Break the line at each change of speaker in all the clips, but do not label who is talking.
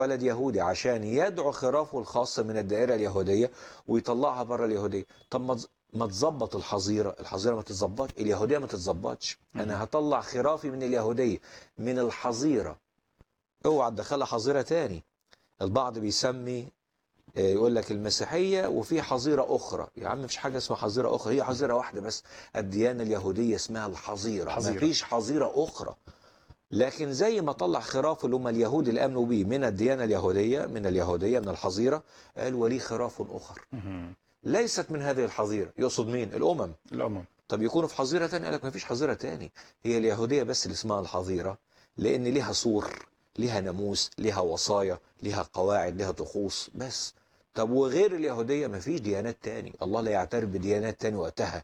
ولد يهودي عشان يدعو خرافه الخاصة من الدائرة اليهودية ويطلعها بره اليهودية طب ما تز- ما تظبط الحظيرة الحظيرة ما تتظبطش اليهودية ما تتظبطش أنا هطلع خرافي من اليهودية من الحظيرة اوعى تدخلها حظيرة تاني البعض بيسمي آه، يقول لك المسيحية وفي حظيرة أخرى يا عم مفيش حاجة اسمها حظيرة أخرى هي حظيرة واحدة بس الديانة اليهودية اسمها الحظيرة
حظيرة.
مفيش حظيرة أخرى لكن زي ما طلع خراف اللي هم اليهود اللي امنوا بيه من الديانه اليهوديه من اليهوديه من الحظيره قال ولي خراف اخر
مهم.
ليست من هذه الحظيره يقصد مين الامم
الأمم
طب يكونوا في حظيره تانية قال لك ما فيش حظيره تاني هي اليهوديه بس اللي اسمها الحظيره لان ليها سور ليها ناموس ليها وصايا ليها قواعد ليها طقوس بس طب وغير اليهوديه ما فيش ديانات تاني الله لا يعترف بديانات تاني وقتها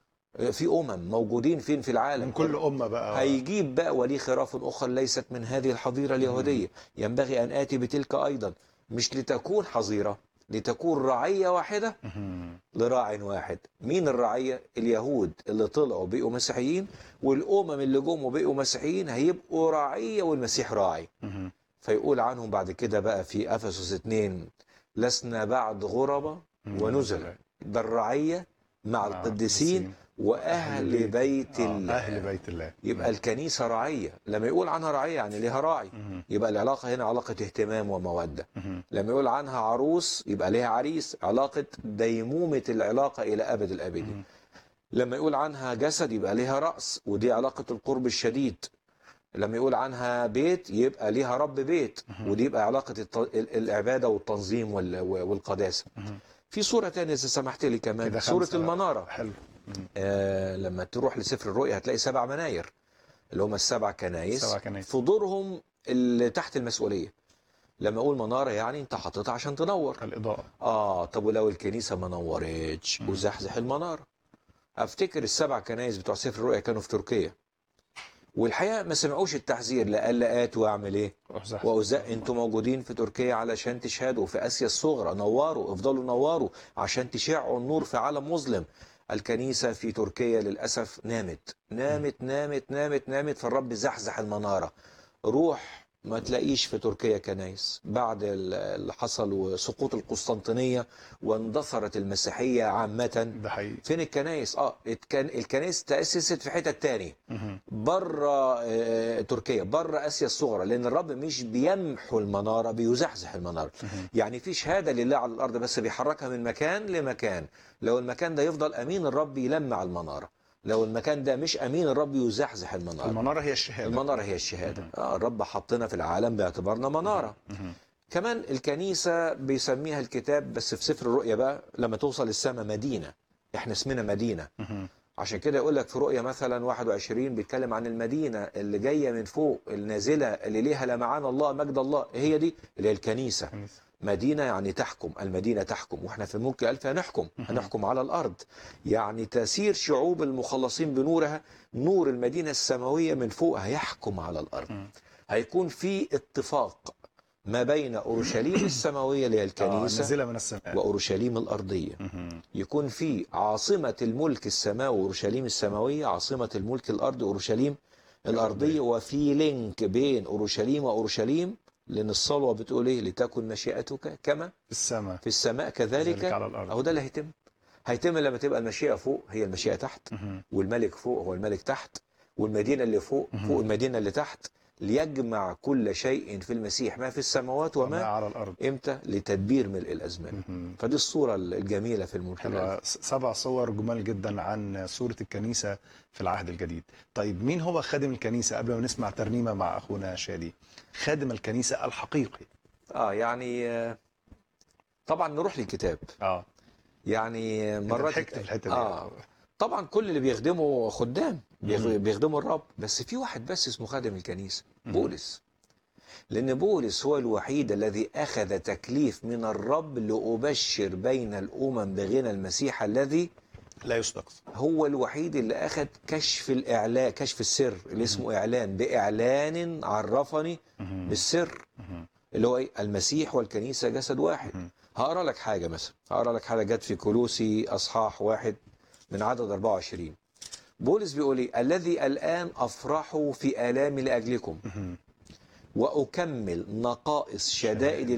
في امم موجودين فين في العالم
من كل أمة بقى
هيجيب بقى ولي خراف أخرى ليست من هذه الحظيرة اليهودية ينبغي أن آتي بتلك أيضا مش لتكون حظيرة لتكون رعية واحدة
مهم.
لراع واحد مين الرعية اليهود اللي طلعوا بقوا مسيحيين والأمم اللي جم وبقوا مسيحيين هيبقوا رعية والمسيح راعي
مهم.
فيقول عنهم بعد كده بقى في أفسس 2 لسنا بعد غربة ونزل ده الرعية مع القديسين وأهل بيت
آه،
الله
أهل بيت الله
يبقى الكنيسة رعية لما يقول عنها رعية يعني ليها راعي
مهم.
يبقى العلاقة هنا علاقة اهتمام ومودة
مهم.
لما يقول عنها عروس يبقى ليها عريس علاقة ديمومة العلاقة إلى أبد الآبدين
مهم.
لما يقول عنها جسد يبقى ليها رأس ودي علاقة القرب الشديد لما يقول عنها بيت يبقى ليها رب بيت ودي يبقى علاقة الت- ال- العبادة والتنظيم وال- والقداسة
مهم.
في صورة تانية إذا سمحت لي كمان
كده
صورة
خمسة.
المنارة
حلو مهم.
آه لما تروح لسفر الرؤيا هتلاقي سبع مناير اللي هم السبع كنايس
سبع كنايس.
في دورهم اللي تحت المسؤولية لما اقول منارة يعني انت حاططها عشان تنور
الإضاءة
اه طب ولو الكنيسة ما نورتش
مم.
وزحزح المنارة افتكر السبع كنايس بتوع سفر الرؤيا كانوا في تركيا والحقيقة ما سمعوش التحذير لألا آت وأعمل إيه
وأزاح.
وأزاق أنتوا موجودين في تركيا علشان تشهدوا في آسيا الصغرى نوروا افضلوا نوروا عشان تشعوا النور في عالم مظلم الكنيسة في تركيا للأسف نامت نامت نامت نامت نامت فالرب زحزح المنارة روح ما تلاقيش في تركيا كنايس بعد ال- اللي حصل وسقوط القسطنطينية واندثرت المسيحية عامة
ده حقيقي
فين الكنايس اه كان الكنايس تأسست في حتة تاني
مهم.
بره آه، تركيا بره اسيا الصغرى لان الرب مش بيمحو المناره بيزحزح المناره
مهم.
يعني في شهاده لله على الارض بس بيحركها من مكان لمكان لو المكان ده يفضل امين الرب يلمع المناره لو المكان ده مش امين الرب يزحزح المناره
المنارة هي الشهادة
المناره هي الشهاده آه الرب حطنا في العالم باعتبارنا مناره
مهم.
كمان الكنيسه بيسميها الكتاب بس في سفر الرؤيا بقى لما توصل السماء مدينه احنا اسمنا مدينه
مهم.
عشان كده يقول لك في رؤيا مثلا 21 بيتكلم عن المدينة اللي جاية من فوق النازلة اللي ليها لمعان الله مجد الله هي دي اللي هي الكنيسة
كنيسة.
مدينة يعني تحكم المدينة تحكم واحنا في ملك ألف هنحكم هنحكم على الأرض يعني تسير شعوب المخلصين بنورها نور المدينة السماوية من فوق هيحكم على الأرض
مم.
هيكون في اتفاق ما بين أورشليم السماوية اللي هي
آه
الكنيسة
نازلة من السماء
وأورشليم الأرضية
مهم.
يكون في عاصمة الملك السماوي أورشليم السماوية عاصمة الملك الأرض أورشليم الأرضية وفي لينك بين أورشليم وأورشليم لأن الصلوة بتقول إيه لتكن مشيئتك كما
في السماء
في السماء
كذلك
كذلك
على الأرض
أهو ده اللي هيتم هيتم لما تبقى المشيئة فوق هي المشيئة تحت
مهم.
والملك فوق هو الملك تحت والمدينة اللي فوق
مهم.
فوق المدينة اللي تحت ليجمع كل شيء في المسيح ما في السماوات
وما
وما
على الأرض
إمتى لتدبير ملء الأزمان
مهم.
فدي الصورة الجميلة في الملك الألف.
حلوة س- سبع صور جمال جدا عن صورة الكنيسة في العهد الجديد طيب مين هو خادم الكنيسة قبل ما نسمع ترنيمة مع أخونا شادي خادم الكنيسة الحقيقي
اه يعني آه، طبعا نروح للكتاب
اه
يعني
أنت
مرات
ضحكت في الحتة دي
اه طبعا كل اللي بيخدموا خدام بيخ-
مم.
بيخدموا الرب بس في واحد بس اسمه خادم الكنيسة
مم.
بولس لأن بولس هو الوحيد الذي أخذ تكليف من الرب لأبشر بين الأمم بغنى المسيح الذي
لا يستقصى
هو الوحيد اللي أخذ كشف الإعلان كشف السر اللي اسمه إعلان بإعلان عرفني
مهم.
بالسر
مهم.
اللي هو ايه المسيح والكنيسه جسد واحد
مهم.
هقرا لك حاجه مثلا هقرا لك حاجه جت في كولوسي اصحاح واحد من عدد 24 بولس بيقول ايه الذي الان افرح في الامي لاجلكم
مهم.
وأكمل نقائص شدائد